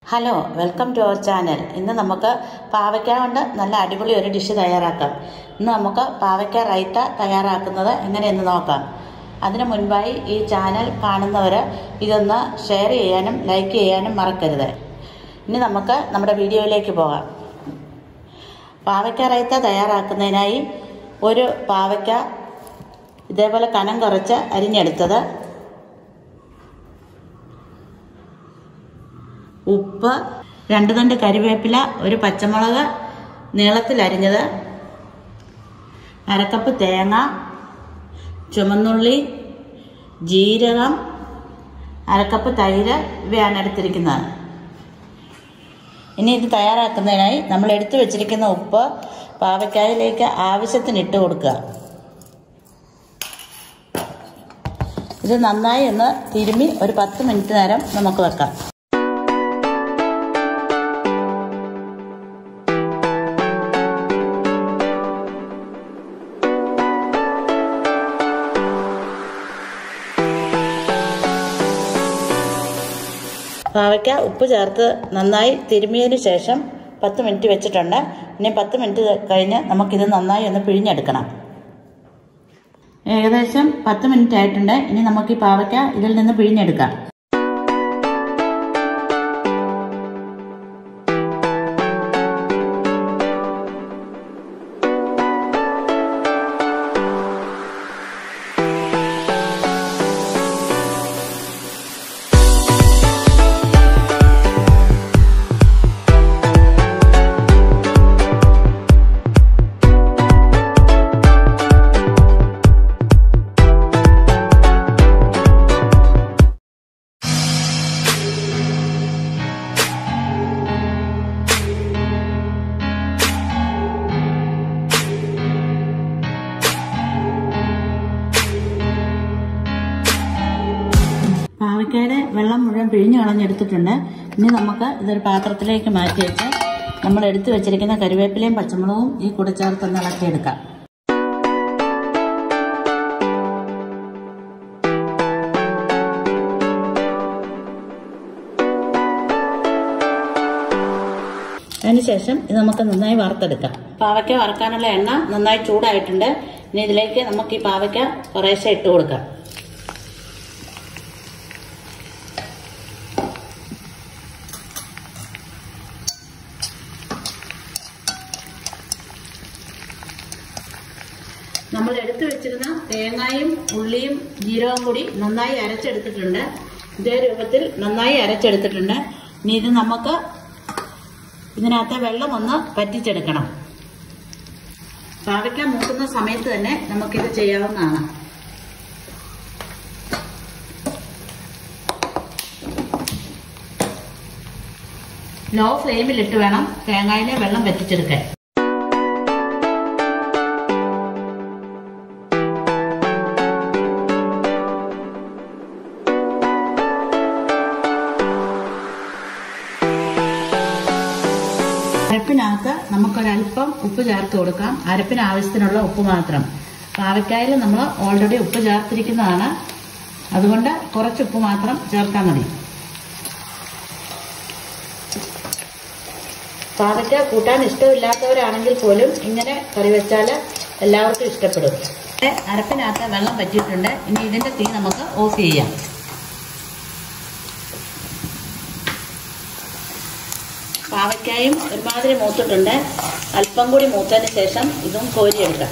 hello welcome to our channel ഇന്ന് നമുക്ക് പാവയ്ക്ക കൊണ്ട് നല്ല അടിപൊളി ഒരു ഡിഷ് തയ്യാറാക്കാം ഇന്ന് നമുക്ക് പാവയ്ക്ക റൈത്ത തയ്യാറാക്കുന്നത് എങ്ങനെയെന്ന് നോക്കാം അതിനു മുൻപായി ഈ ചാനൽ കാണുന്നവർ ഇതൊന്ന് ഷെയർ ചെയ്യാനും ലൈക്ക് ചെയ്യാനും മറക്കരുത് ഇനി നമുക്ക് നമ്മുടെ വീഡിയോയിലേക്ക് പോകാം പാവയ്ക്ക റൈത്ത തയ്യാറാക്കുന്നതിനായി ഒരു പാവയ്ക്ക ഇതേപോലെ കനം കുറച്ച് അരിഞ്ഞെടുത്തത് ഉപ്പ് രണ്ട് തണ്ട് കരിവേപ്പില ഒരു പച്ചമുളക് നീളത്തിൽ അരിഞ്ഞത് അരക്കപ്പ് തേങ്ങ ചുമന്നുള്ളി ജീരകം അരക്കപ്പ് തൈര് ഇവയാണ് എടുത്തിരിക്കുന്നത് ഇനി ഇത് തയ്യാറാക്കുന്നതിനായി നമ്മൾ എടുത്തു വെച്ചിരിക്കുന്ന ഉപ്പ് പാവയ്ക്കായിലേക്ക് ആവശ്യത്തിന് ഇട്ട് കൊടുക്കുക ഇത് നന്നായി ഒന്ന് തിരുമ്മി ഒരു പത്ത് മിനിറ്റ് നേരം നമുക്ക് വെക്കാം പാവയ്ക്ക ഉപ്പ് ചേർത്ത് നന്നായി തിരുമിയതിന് ശേഷം പത്ത് മിനിറ്റ് വെച്ചിട്ടുണ്ട് ഇനി പത്ത് മിനിറ്റ് കഴിഞ്ഞ് നമുക്കിത് നന്നായി ഒന്ന് പിഴിഞ്ഞെടുക്കണം ഏകദേശം പത്ത് മിനിറ്റ് ആയിട്ടുണ്ട് ഇനി നമുക്ക് ഈ പാവയ്ക്ക ഇതിൽ നിന്ന് പിഴിഞ്ഞെടുക്കാം പാവയ്ക്കയുടെ വെള്ളം മുഴുവൻ പിഴിഞ്ഞു കളഞ്ഞെടുത്തിട്ടുണ്ട് ഇനി നമുക്ക് ഇതൊരു പാത്രത്തിലേക്ക് മാറ്റി വെച്ച് നമ്മൾ എടുത്തു വെച്ചിരിക്കുന്ന കരിവേപ്പിലയും പച്ചമുളകും ഈ കൂടെ ചേർത്തൊന്ന് ഇളക്കിയെടുക്കാം അതിനുശേഷം ഇത് നമുക്ക് നന്നായി വറുത്തെടുക്കാം പാവയ്ക്ക വറുക്കാനുള്ള എണ്ണ നന്നായി ചൂടായിട്ടുണ്ട് ഇനി ഇതിലേക്ക് നമുക്ക് ഈ പാവയ്ക്ക കുറേശ്ശെ ഇട്ട് കൊടുക്കാം നമ്മൾ എടുത്തു വെച്ചിരുന്ന തേങ്ങയും ഉള്ളിയും ജീരകവും കൂടി നന്നായി അരച്ചെടുത്തിട്ടുണ്ട് ഇതേ രൂപത്തിൽ നന്നായി അരച്ചെടുത്തിട്ടുണ്ട് ഇനി ഇത് നമുക്ക് ഇതിനകത്തെ വെള്ളം ഒന്ന് പറ്റിച്ചെടുക്കണം പാവയ്ക്ക മൂക്കുന്ന സമയത്ത് തന്നെ നമുക്കിത് ചെയ്യാവുന്നതാണ് ലോ ഫ്ലെയിമിലിട്ട് വേണം തേങ്ങയിലെ വെള്ളം വറ്റിച്ചെടുക്കാൻ അരപ്പിനകത്ത് നമുക്കൊരല്പം ഉപ്പ് ചേർത്ത് കൊടുക്കാം അരപ്പിന് ആവശ്യത്തിനുള്ള ഉപ്പ് മാത്രം പാവയ്ക്കായിൽ നമ്മൾ ഓൾറെഡി ഉപ്പ് ചേർത്തിരിക്കുന്നതാണ് അതുകൊണ്ട് കുറച്ച് ഉപ്പ് മാത്രം ചേർത്താൽ മതി പാവയ്ക്ക കൂട്ടാൻ ഇഷ്ടമില്ലാത്തവരാണെങ്കിൽ പോലും ഇങ്ങനെ കറി വെച്ചാൽ എല്ലാവർക്കും ഇഷ്ടപ്പെടും അരപ്പിനകത്ത് വെള്ളം പറ്റിയിട്ടുണ്ട് ഇനി ഇതിന്റെ തീ നമുക്ക് ഓഫ് ചെയ്യാം പാവയ്ക്കായും ഒരുമാതിരി മൂത്തിട്ടുണ്ട് അല്പം കൂടി മൂത്തതിന് ശേഷം ഇതും കോരിയെടുക്കാം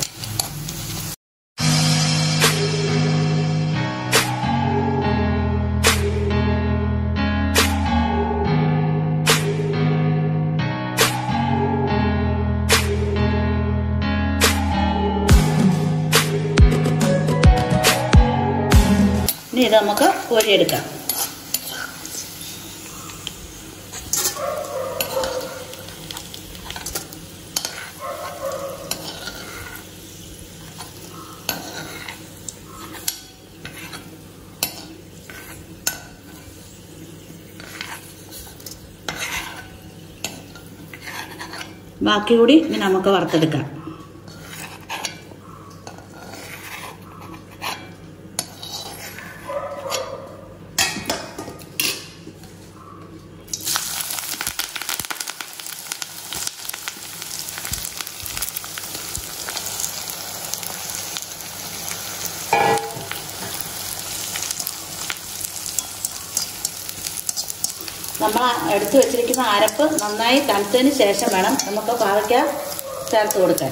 ഇനി ഇത് നമുക്ക് കോരിയെടുക്കാം ബാക്കി കൂടി ഇനി നമുക്ക് വറുത്തെടുക്കാം നമ്മൾ എടുത്തു വെച്ചിരിക്കുന്ന അരപ്പ് നന്നായി തണുത്തതിന് ശേഷം വേണം നമുക്ക് പാവയ്ക്ക ചേർത്ത് കൊടുക്കാൻ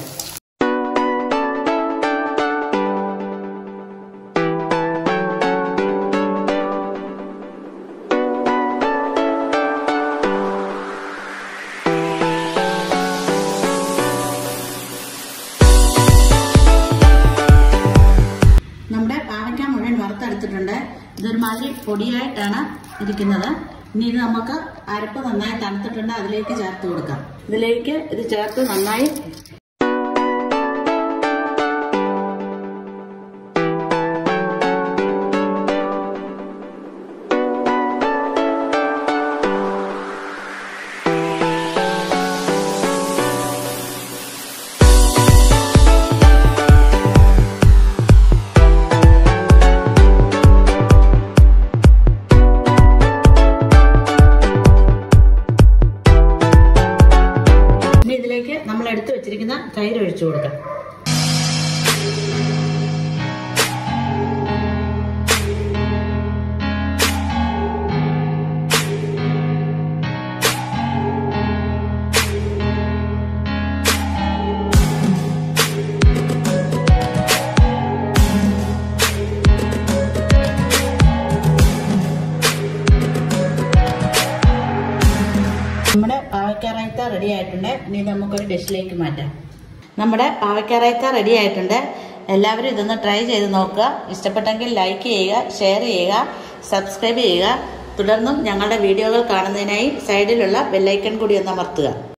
നമ്മുടെ പാവയ്ക്ക മുഴുവൻ വറുത്തെടുത്തിട്ടുണ്ട് ഇതൊരുമാതിരി പൊടിയായിട്ടാണ് ഇരിക്കുന്നത് ഇനി ഇത് നമുക്ക് അരപ്പ് നന്നായി തണുത്തിട്ടുണ്ട് അതിലേക്ക് ചേർത്ത് കൊടുക്കാം ഇതിലേക്ക് ഇത് ചേർത്ത് നന്നായി ഇനി ഇതിലേക്ക് നമ്മൾ എടുത്തു വെച്ചിരിക്കുന്ന തൈര് ഒഴിച്ചു കൊടുക്കാം നമ്മുടെ പാവയ്ക്ക റൈത്ത റെഡി ആയിട്ടുണ്ട് ഇനി ഇത് നമുക്കൊരു ഡിഷിലേക്ക് മാറ്റാം നമ്മുടെ പാവയ്ക്ക റൈത്ത റെഡി ആയിട്ടുണ്ട് എല്ലാവരും ഇതൊന്ന് ട്രൈ ചെയ്ത് നോക്കുക ഇഷ്ടപ്പെട്ടെങ്കിൽ ലൈക്ക് ചെയ്യുക ഷെയർ ചെയ്യുക സബ്സ്ക്രൈബ് ചെയ്യുക തുടർന്നും ഞങ്ങളുടെ വീഡിയോകൾ കാണുന്നതിനായി സൈഡിലുള്ള ബെല്ലൈക്കൺ കൂടി ഒന്ന് അമർത്തുക